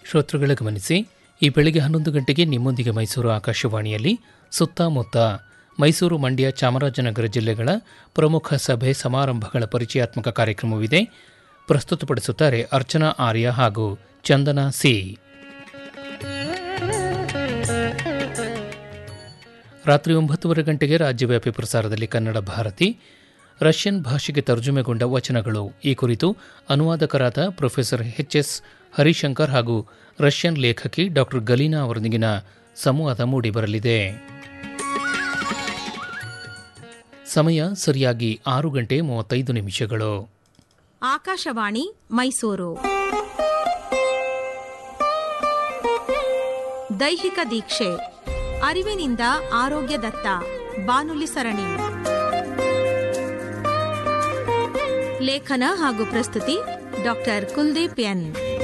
ಶ್ರೋತೃಗಳ ಗಮನಿಸಿ ಈ ಬೆಳಿಗ್ಗೆ ಹನ್ನೊಂದು ಗಂಟೆಗೆ ನಿಮ್ಮೊಂದಿಗೆ ಮೈಸೂರು ಆಕಾಶವಾಣಿಯಲ್ಲಿ ಸುತ್ತಮುತ್ತ ಮೈಸೂರು ಮಂಡ್ಯ ಚಾಮರಾಜನಗರ ಜಿಲ್ಲೆಗಳ ಪ್ರಮುಖ ಸಭೆ ಸಮಾರಂಭಗಳ ಪರಿಚಯಾತ್ಮಕ ಕಾರ್ಯಕ್ರಮವಿದೆ ಪ್ರಸ್ತುತಪಡಿಸುತ್ತಾರೆ ಅರ್ಚನಾ ಆರ್ಯ ಹಾಗೂ ಚಂದನಾ ಸಿ ರಾತ್ರಿ ಒಂಬತ್ತುವರೆ ಗಂಟೆಗೆ ರಾಜ್ಯವ್ಯಾಪಿ ಪ್ರಸಾರದಲ್ಲಿ ಕನ್ನಡ ಭಾರತಿ ರಷ್ಯನ್ ಭಾಷೆಗೆ ತರ್ಜುಮೆಗೊಂಡ ವಚನಗಳು ಈ ಕುರಿತು ಅನುವಾದಕರಾದ ಪ್ರೊಫೆಸರ್ ಎಚ್ ಎಸ್ ಹರಿಶಂಕರ್ ಹಾಗೂ ರಷ್ಯನ್ ಲೇಖಕಿ ಡಾಕ್ಟರ್ ಗಲೀನಾ ಅವರೊಂದಿಗಿನ ಸಂವಾದ ಮೂಡಿಬರಲಿದೆ ಸಮಯ ಸರಿಯಾಗಿ ಆರು ಗಂಟೆ ಮೂವತ್ತೈದು ನಿಮಿಷಗಳು ಆಕಾಶವಾಣಿ ಮೈಸೂರು ದೈಹಿಕ ದೀಕ್ಷೆ ಅರಿವಿನಿಂದ ಆರೋಗ್ಯದತ್ತ ಬಾನುಲಿ ಸರಣಿ ಲೇಖನ ಹಾಗೂ ಪ್ರಸ್ತುತಿ ಡಾಕ್ಟರ್ ಕುಲ್ದೀಪ್ ಎನ್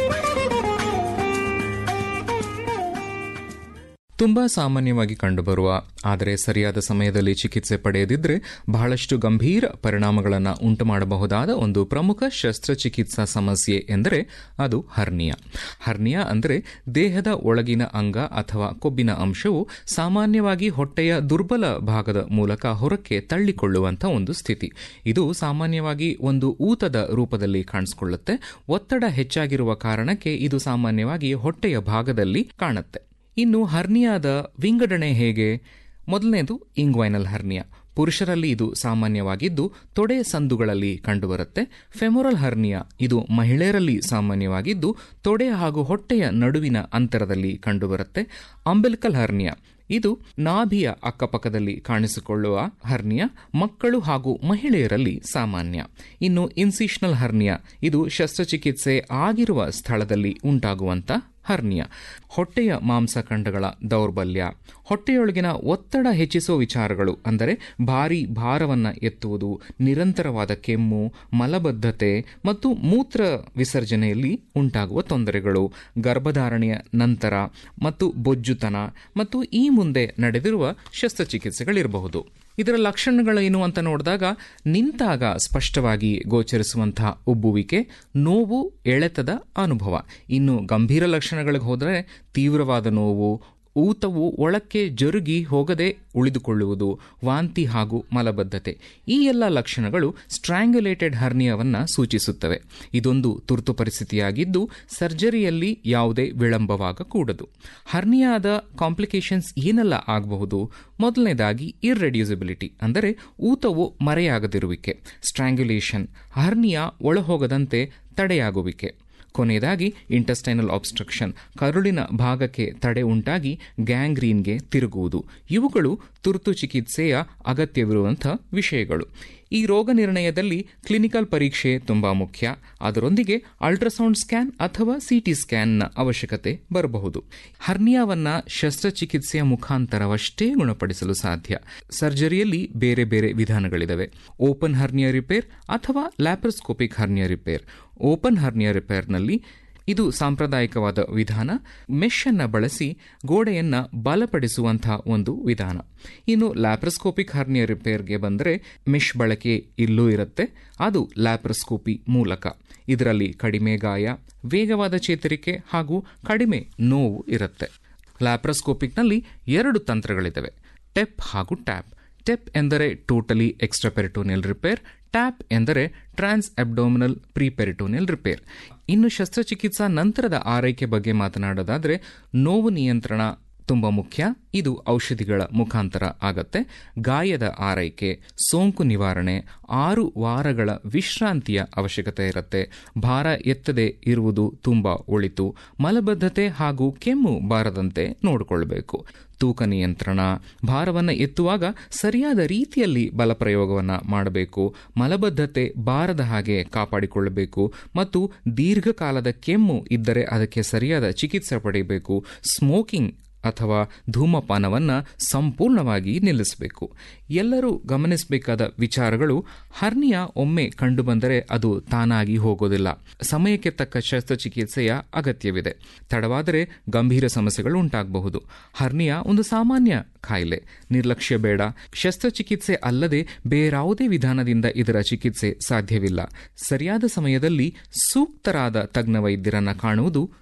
ತುಂಬಾ ಸಾಮಾನ್ಯವಾಗಿ ಕಂಡುಬರುವ ಆದರೆ ಸರಿಯಾದ ಸಮಯದಲ್ಲಿ ಚಿಕಿತ್ಸೆ ಪಡೆಯದಿದ್ದರೆ ಬಹಳಷ್ಟು ಗಂಭೀರ ಪರಿಣಾಮಗಳನ್ನು ಉಂಟು ಮಾಡಬಹುದಾದ ಒಂದು ಪ್ರಮುಖ ಶಸ್ತ್ರಚಿಕಿತ್ಸಾ ಸಮಸ್ಯೆ ಎಂದರೆ ಅದು ಹರ್ನಿಯಾ ಹರ್ನಿಯಾ ಅಂದರೆ ದೇಹದ ಒಳಗಿನ ಅಂಗ ಅಥವಾ ಕೊಬ್ಬಿನ ಅಂಶವು ಸಾಮಾನ್ಯವಾಗಿ ಹೊಟ್ಟೆಯ ದುರ್ಬಲ ಭಾಗದ ಮೂಲಕ ಹೊರಕ್ಕೆ ತಳ್ಳಿಕೊಳ್ಳುವಂಥ ಒಂದು ಸ್ಥಿತಿ ಇದು ಸಾಮಾನ್ಯವಾಗಿ ಒಂದು ಊತದ ರೂಪದಲ್ಲಿ ಕಾಣಿಸಿಕೊಳ್ಳುತ್ತೆ ಒತ್ತಡ ಹೆಚ್ಚಾಗಿರುವ ಕಾರಣಕ್ಕೆ ಇದು ಸಾಮಾನ್ಯವಾಗಿ ಹೊಟ್ಟೆಯ ಭಾಗದಲ್ಲಿ ಕಾಣುತ್ತೆ ಇನ್ನು ಹರ್ನಿಯಾದ ವಿಂಗಡಣೆ ಹೇಗೆ ಮೊದಲನೇದು ಇಂಗ್ವೈನಲ್ ಹರ್ನಿಯಾ ಪುರುಷರಲ್ಲಿ ಇದು ಸಾಮಾನ್ಯವಾಗಿದ್ದು ತೊಡೆ ಸಂದುಗಳಲ್ಲಿ ಕಂಡುಬರುತ್ತೆ ಫೆಮೊರಲ್ ಹರ್ನಿಯಾ ಇದು ಮಹಿಳೆಯರಲ್ಲಿ ಸಾಮಾನ್ಯವಾಗಿದ್ದು ತೊಡೆ ಹಾಗೂ ಹೊಟ್ಟೆಯ ನಡುವಿನ ಅಂತರದಲ್ಲಿ ಕಂಡುಬರುತ್ತೆ ಅಂಬೆಲಿಕಲ್ ಹರ್ನಿಯಾ ಇದು ನಾಭಿಯ ಅಕ್ಕಪಕ್ಕದಲ್ಲಿ ಕಾಣಿಸಿಕೊಳ್ಳುವ ಹರ್ನಿಯಾ ಮಕ್ಕಳು ಹಾಗೂ ಮಹಿಳೆಯರಲ್ಲಿ ಸಾಮಾನ್ಯ ಇನ್ನು ಇನ್ಸಿಷನಲ್ ಹರ್ನಿಯಾ ಇದು ಶಸ್ತ್ರಚಿಕಿತ್ಸೆ ಆಗಿರುವ ಸ್ಥಳದಲ್ಲಿ ಉಂಟಾಗುವಂತ ಹರ್ನಿಯಾ ಹೊಟ್ಟೆಯ ಮಾಂಸಖಂಡಗಳ ದೌರ್ಬಲ್ಯ ಹೊಟ್ಟೆಯೊಳಗಿನ ಒತ್ತಡ ಹೆಚ್ಚಿಸುವ ವಿಚಾರಗಳು ಅಂದರೆ ಭಾರಿ ಭಾರವನ್ನು ಎತ್ತುವುದು ನಿರಂತರವಾದ ಕೆಮ್ಮು ಮಲಬದ್ಧತೆ ಮತ್ತು ಮೂತ್ರ ವಿಸರ್ಜನೆಯಲ್ಲಿ ಉಂಟಾಗುವ ತೊಂದರೆಗಳು ಗರ್ಭಧಾರಣೆಯ ನಂತರ ಮತ್ತು ಬೊಜ್ಜುತನ ಮತ್ತು ಈ ಮುಂದೆ ನಡೆದಿರುವ ಶಸ್ತ್ರಚಿಕಿತ್ಸೆಗಳಿರಬಹುದು ಇದರ ಲಕ್ಷಣಗಳೇನು ಅಂತ ನೋಡಿದಾಗ ನಿಂತಾಗ ಸ್ಪಷ್ಟವಾಗಿ ಗೋಚರಿಸುವಂತಹ ಉಬ್ಬುವಿಕೆ ನೋವು ಎಳೆತದ ಅನುಭವ ಇನ್ನು ಗಂಭೀರ ಲಕ್ಷಣಗಳಿಗೆ ಹೋದರೆ ತೀವ್ರವಾದ ನೋವು ಊತವು ಒಳಕ್ಕೆ ಜರುಗಿ ಹೋಗದೆ ಉಳಿದುಕೊಳ್ಳುವುದು ವಾಂತಿ ಹಾಗೂ ಮಲಬದ್ಧತೆ ಈ ಎಲ್ಲ ಲಕ್ಷಣಗಳು ಸ್ಟ್ರ್ಯಾಂಗ್ಯುಲೇಟೆಡ್ ಹರ್ನಿಯಾವನ್ನು ಸೂಚಿಸುತ್ತವೆ ಇದೊಂದು ತುರ್ತು ಪರಿಸ್ಥಿತಿಯಾಗಿದ್ದು ಸರ್ಜರಿಯಲ್ಲಿ ಯಾವುದೇ ವಿಳಂಬವಾಗಕೂಡದು ಹರ್ನಿಯಾದ ಕಾಂಪ್ಲಿಕೇಶನ್ಸ್ ಏನೆಲ್ಲ ಆಗಬಹುದು ಮೊದಲನೇದಾಗಿ ಇರ್ರೆಡ್ಯೂಸಿಬಿಲಿಟಿ ಅಂದರೆ ಊತವು ಮರೆಯಾಗದಿರುವಿಕೆ ಸ್ಟ್ರ್ಯಾಂಗ್ಯುಲೇಷನ್ ಹರ್ನಿಯಾ ಒಳಹೋಗದಂತೆ ತಡೆಯಾಗುವಿಕೆ ಕೊನೆಯದಾಗಿ ಇಂಟೆಸ್ಟೈನಲ್ ಆಬ್ಸ್ಟ್ರಕ್ಷನ್ ಕರುಳಿನ ಭಾಗಕ್ಕೆ ತಡೆ ಉಂಟಾಗಿ ಗ್ಯಾಂಗ್ರೀನ್ಗೆ ತಿರುಗುವುದು ಇವುಗಳು ತುರ್ತು ಚಿಕಿತ್ಸೆಯ ಅಗತ್ಯವಿರುವಂಥ ವಿಷಯಗಳು ಈ ರೋಗ ನಿರ್ಣಯದಲ್ಲಿ ಕ್ಲಿನಿಕಲ್ ಪರೀಕ್ಷೆ ತುಂಬಾ ಮುಖ್ಯ ಅದರೊಂದಿಗೆ ಅಲ್ಟ್ರಾಸೌಂಡ್ ಸ್ಕ್ಯಾನ್ ಅಥವಾ ಸಿಟಿ ಸ್ಕ್ಯಾನ್ನ ಅವಶ್ಯಕತೆ ಬರಬಹುದು ಹರ್ನಿಯಾವನ್ನ ಶಸ್ತ್ರಚಿಕಿತ್ಸೆಯ ಮುಖಾಂತರವಷ್ಟೇ ಗುಣಪಡಿಸಲು ಸಾಧ್ಯ ಸರ್ಜರಿಯಲ್ಲಿ ಬೇರೆ ಬೇರೆ ವಿಧಾನಗಳಿವೆ ಓಪನ್ ಹರ್ನಿಯಾ ರಿಪೇರ್ ಅಥವಾ laparoscopic hernia repair open hernia ರಿಪೇರ್ನಲ್ಲಿ ಇದು ಸಾಂಪ್ರದಾಯಿಕವಾದ ವಿಧಾನ ಮೆಶ್ ಅನ್ನ ಬಳಸಿ ಗೋಡೆಯನ್ನ ಬಲಪಡಿಸುವಂತಹ ಒಂದು ವಿಧಾನ ಇನ್ನು ಲ್ಯಾಪ್ರೋಸ್ಕೋಪಿಕ್ ಹರ್ನಿಯಾ ರಿಪೇರ್ಗೆ ಬಂದರೆ ಮೆಶ್ ಬಳಕೆ ಇಲ್ಲೂ ಇರುತ್ತೆ ಅದು ಲ್ಯಾಪ್ರೋಸ್ಕೋಪಿ ಮೂಲಕ ಇದರಲ್ಲಿ ಕಡಿಮೆ ಗಾಯ ವೇಗವಾದ ಚೇತರಿಕೆ ಹಾಗೂ ಕಡಿಮೆ ನೋವು ಇರುತ್ತೆ ಲ್ಯಾಪ್ರೋಸ್ಕೋಪಿಕ್ನಲ್ಲಿ ಎರಡು ತಂತ್ರಗಳಿದ್ದಾವೆ ಟೆಪ್ ಹಾಗೂ ಟ್ಯಾಪ್ ಟೆಪ್ ಎಂದರೆ ಟೋಟಲಿ ಎಕ್ಸ್ಟ್ರಾಪೆರಿಟೋನಿಯಲ್ ರಿಪೇರ್ ಟ್ಯಾಪ್ ಎಂದರೆ ಟ್ರಾನ್ಸ್ ಅಬ್ಡೋಮಿನಲ್ ಪ್ರಿಪೆರಿಟೋನಿಯಲ್ ರಿಪೇರ್ ಇನ್ನು ಶಸ್ತ್ರಚಿಕಿತ್ಸಾ ನಂತರದ ಆರೈಕೆ ಬಗ್ಗೆ ಮಾತನಾಡೋದಾದರೆ ನೋವು ನಿಯಂತ್ರಣ ತುಂಬ ಮುಖ್ಯ ಇದು ಔಷಧಿಗಳ ಮುಖಾಂತರ ಆಗತ್ತೆ ಗಾಯದ ಆರೈಕೆ ಸೋಂಕು ನಿವಾರಣೆ ಆರು ವಾರಗಳ ವಿಶ್ರಾಂತಿಯ ಅವಶ್ಯಕತೆ ಇರುತ್ತೆ ಭಾರ ಎತ್ತದೆ ಇರುವುದು ತುಂಬ ಒಳಿತು ಮಲಬದ್ಧತೆ ಹಾಗೂ ಕೆಮ್ಮು ಬಾರದಂತೆ ನೋಡಿಕೊಳ್ಬೇಕು ತೂಕ ನಿಯಂತ್ರಣ ಭಾರವನ್ನು ಎತ್ತುವಾಗ ಸರಿಯಾದ ರೀತಿಯಲ್ಲಿ ಬಲಪ್ರಯೋಗವನ್ನು ಮಾಡಬೇಕು ಮಲಬದ್ಧತೆ ಬಾರದ ಹಾಗೆ ಕಾಪಾಡಿಕೊಳ್ಳಬೇಕು ಮತ್ತು ದೀರ್ಘಕಾಲದ ಕೆಮ್ಮು ಇದ್ದರೆ ಅದಕ್ಕೆ ಸರಿಯಾದ ಚಿಕಿತ್ಸೆ ಪಡೆಯಬೇಕು ಸ್ಮೋಕಿಂಗ್ ಅಥವಾ ಧೂಮಪಾನವನ್ನು ಸಂಪೂರ್ಣವಾಗಿ ನಿಲ್ಲಿಸಬೇಕು ಎಲ್ಲರೂ ಗಮನಿಸಬೇಕಾದ ವಿಚಾರಗಳು ಹರ್ನಿಯಾ ಒಮ್ಮೆ ಕಂಡುಬಂದರೆ ಅದು ತಾನಾಗಿ ಹೋಗೋದಿಲ್ಲ ಸಮಯಕ್ಕೆ ತಕ್ಕ ಶಸ್ತ್ರಚಿಕಿತ್ಸೆಯ ಅಗತ್ಯವಿದೆ ತಡವಾದರೆ ಗಂಭೀರ ಸಮಸ್ಯೆಗಳು ಉಂಟಾಗಬಹುದು ಹರ್ನಿಯಾ ಒಂದು ಸಾಮಾನ್ಯ ಕಾಯಿಲೆ ನಿರ್ಲಕ್ಷ್ಯ ಬೇಡ ಶಸ್ತ್ರಚಿಕಿತ್ಸೆ ಅಲ್ಲದೆ ಬೇರಾವುದೇ ವಿಧಾನದಿಂದ ಇದರ ಚಿಕಿತ್ಸೆ ಸಾಧ್ಯವಿಲ್ಲ ಸರಿಯಾದ ಸಮಯದಲ್ಲಿ ಸೂಕ್ತರಾದ ತಜ್ಞ ವೈದ್ಯರನ್ನ ಕಾಣುವುದು